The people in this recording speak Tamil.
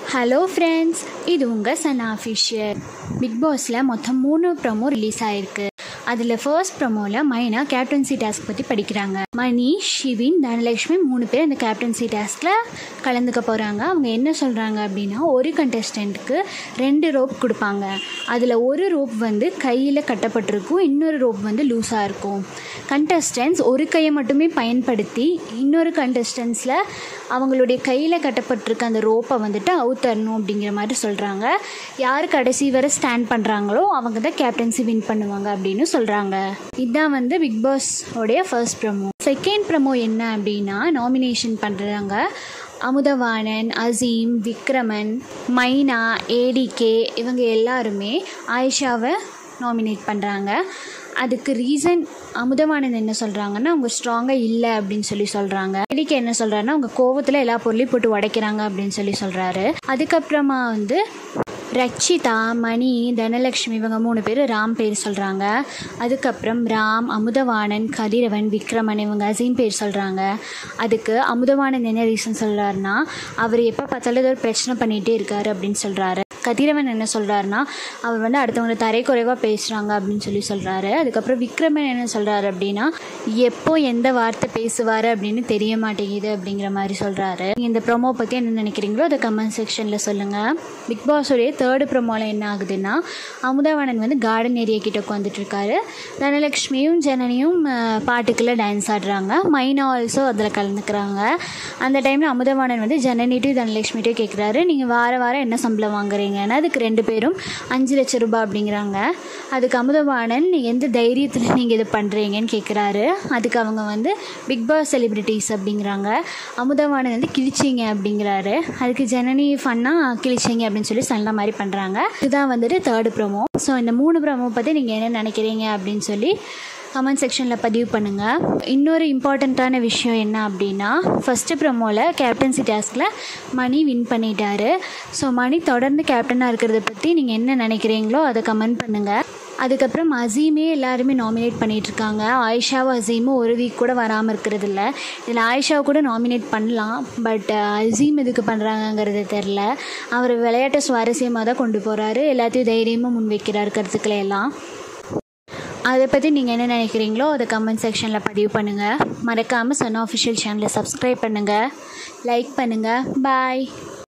ஹலோ ஃப்ரெண்ட்ஸ் இது உங்கள் சன் அஃபிஷியல் பிக் பாஸில் மொத்தம் மூணு ப்ரமோ ரிலீஸ் ஆயிருக்கு அதில் ஃபர்ஸ்ட் ப்ரமோவில் மைனா கேப்டன்சி டாஸ்க் பற்றி படிக்கிறாங்க மணி ஷிவின் தனலட்சுமி மூணு பேர் அந்த கேப்டன்சி டாஸ்கில் கலந்துக்க போகிறாங்க அவங்க என்ன சொல்கிறாங்க அப்படின்னா ஒரு கண்டஸ்டண்ட்டுக்கு ரெண்டு ரோப் கொடுப்பாங்க அதில் ஒரு ரோப் வந்து கையில் கட்டப்பட்டிருக்கும் இன்னொரு ரோப் வந்து லூஸாக இருக்கும் கண்டஸ்டன்ஸ் ஒரு கையை மட்டுமே பயன்படுத்தி இன்னொரு கண்டஸ்டன்ஸில் அவங்களுடைய கையில் கட்டப்பட்டிருக்க அந்த ரோப்பை வந்துட்டு அவுத்தரணும் அப்படிங்கிற மாதிரி சொல்கிறாங்க யார் கடைசி வரை ஸ்டாண்ட் பண்ணுறாங்களோ அவங்க தான் கேப்டன்சி வின் பண்ணுவாங்க அப்படின்னு சொல்கிறாங்க இதுதான் வந்து பிக் பாஸ் உடைய ஃபர்ஸ்ட் ப்ரமோ செகண்ட் ப்ரமோ என்ன அப்படின்னா நாமினேஷன் பண்ணுறாங்க அமுதவாணன் அசீம் விக்ரமன் மைனா ஏடிகே இவங்க எல்லாருமே ஆயிஷாவை நாமினேட் பண்ணுறாங்க அதுக்கு ரீசன் அமுதவானன் என்ன சொல்கிறாங்கன்னா அவங்க ஸ்ட்ராங்காக இல்லை அப்படின்னு சொல்லி சொல்கிறாங்க எடிக்கு என்ன சொல்கிறாருன்னா அவங்க கோவத்தில் எல்லா பொருளையும் போட்டு உடைக்கிறாங்க அப்படின்னு சொல்லி சொல்கிறாரு அதுக்கப்புறமா வந்து ரக்ஷிதா மணி தனலக்ஷ்மி இவங்க மூணு பேர் ராம் பேர் சொல்கிறாங்க அதுக்கப்புறம் ராம் அமுதவாணன் கதிரவன் விக்ரமன் இவங்க அசீம் பேர் சொல்கிறாங்க அதுக்கு அமுதவாணன் என்ன ரீசன் சொல்கிறாருன்னா அவர் எப்போ பார்த்தாலும் ஏதோ ஒரு பிரச்சனை பண்ணிகிட்டே இருக்காரு அப்படின்னு சொல்கிறாரு கதிரவன் என்ன சொல்கிறாருன்னா அவர் வந்து அடுத்தவங்களை தரைக்குறைவாக பேசுகிறாங்க அப்படின்னு சொல்லி சொல்கிறாரு அதுக்கப்புறம் விக்ரமன் என்ன சொல்கிறாரு அப்படின்னா எப்போ எந்த வார்த்தை பேசுவார் அப்படின்னு தெரிய மாட்டேங்குது அப்படிங்கிற மாதிரி சொல்கிறாரு இந்த ப்ரொமோ பற்றி என்ன நினைக்கிறீங்களோ அதை கமெண்ட் செக்ஷனில் சொல்லுங்கள் பிக் பாஸோடைய தேர்டு ப்ரொமோவில் என்ன ஆகுதுன்னா அமுதாவனன் வந்து கார்டன் ஏரியா கிட்ட உட்காந்துட்டு இருக்காரு தனலக்ஷ்மியும் ஜனனியும் அஹ், பாட்டுக்குள்ளே டான்ஸ் ஆடுறாங்க மைனா ஆல்சோ அதில் கலந்துக்கிறாங்க அந்த டைமில் அமுதவாணன் வந்து ஜனனிட்டையும் தனலக்ஷ்மிட்டையும் கேட்குறாரு நீங்கள் வார வாரம் என்ன சம்பளம் வாங்குறீங்கன்னா அதுக்கு ரெண்டு பேரும் அஞ்சு லட்ச ரூபாய் அப்படிங்கிறாங்க அதுக்கு அமுதவாணன் எந்த தைரியத்தில் நீங்கள் இது பண்ணுறீங்கன்னு கேட்குறாரு அதுக்கு அவங்க வந்து பிக் பாஸ் செலிப்ரிட்டிஸ் அப்படிங்கிறாங்க அமுதவாணன் வந்து கிழிச்சிங்க அப்படிங்கிறாரு அதுக்கு ஜனனி ஃபன்னாக கிழிச்சிங்க அப்படின்னு சொல்லி சண்டை மாதிரி பண்ணுறாங்க இதுதான் வந்துட்டு தேர்டு ப்ரோமோ ஸோ இந்த மூணு ப்ரோமோ பற்றி நீங்கள் என்ன நினைக்கிறீங்க அப்படின்னு சொல்லி கமெண்ட் செக்ஷனில் பதிவு பண்ணுங்கள் இன்னொரு இம்பார்ட்டண்ட்டான விஷயம் என்ன அப்படின்னா ஃபஸ்ட்டு ப்ரோமோவில் கேப்டன்சி டாஸ்கில் மணி வின் பண்ணிட்டாரு ஸோ மணி தொடர்ந்து கேப்டனாக இருக்கிறத பற்றி நீங்கள் என்ன நினைக்கிறீங்களோ அதை கமெண்ட் பண்ணுங்கள் அதுக்கப்புறம் அசீமே எல்லாருமே நாமினேட் பண்ணிட்டு இருக்காங்க ஆயிஷாவும் அசீமும் ஒரு வீக் கூட வராமல் இருக்கிறது இல்லை இதில் ஆயிஷாவை கூட நாமினேட் பண்ணலாம் பட் அசீம் எதுக்கு பண்ணுறாங்கங்கிறது தெரில அவர் விளையாட்டை சுவாரஸ்யமாக தான் கொண்டு போகிறாரு எல்லாத்தையும் தைரியமாக முன் வைக்கிறார் கருத்துக்களை எல்லாம் அதை பற்றி நீங்கள் என்ன நினைக்கிறீங்களோ அதை கமெண்ட் செக்ஷனில் பதிவு பண்ணுங்கள் மறக்காமல் சன் ஆஃபிஷியல் சேனலை சப்ஸ்கிரைப் பண்ணுங்கள் லைக் பண்ணுங்கள் பாய்